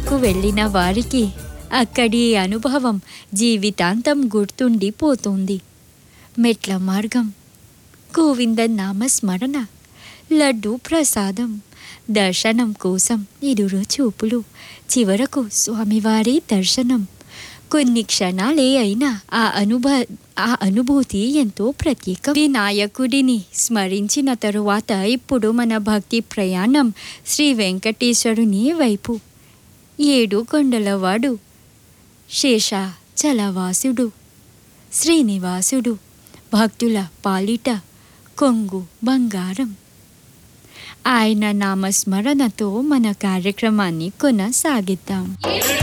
తిరుమలకు వెళ్ళిన వారికి అక్కడి అనుభవం జీవితాంతం గుర్తుండిపోతుంది మెట్ల మార్గం గోవింద నామస్మరణ లడ్డు ప్రసాదం దర్శనం కోసం ఎదురు చూపులు చివరకు స్వామివారి దర్శనం కొన్ని క్షణాలే అయినా ఆ అనుభ ఆ అనుభూతి ఎంతో ప్రత్యేక వినాయకుడిని స్మరించిన తరువాత ఇప్పుడు మన భక్తి ప్రయాణం శ్రీ వెంకటేశ్వరుని వైపు ఏడు కొండలవాడు శేషాచలవాసుడు శ్రీనివాసుడు భక్తుల పాలిట కొంగు బంగారం ఆయన నామస్మరణతో మన కార్యక్రమాన్ని కొనసాగిద్దాం